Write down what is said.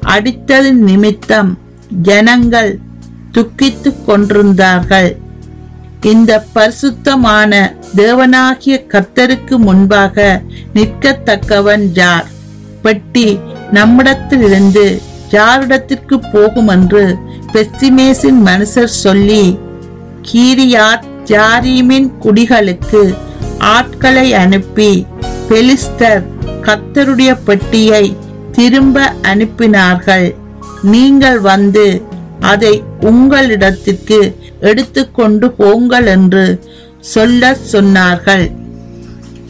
அடித்தது நிமித்தம் ஜனங்கள் துக்கித்துக் கொண்டிருந்தார்கள் இந்த பரிசுத்தமான தேவனாகிய கர்த்தருக்கு முன்பாக நிற்கத்தக்கவன் யார் பெட்டி நம்மிடத்திலிருந்து யாரிடத்திற்கு போகும் என்று பெஸ்திமேசின் மனுஷர் சொல்லி கீரியாத் ஜாரீமின் குடிகளுக்கு ஆட்களை அனுப்பி பெலிஸ்தர் கர்த்தருடைய பெட்டியை திரும்ப அனுப்பினார்கள் நீங்கள் வந்து அதை உங்களிடத்திற்கு எடுத்துக்கொண்டு போங்கள் என்று சொல்ல சொன்னார்கள்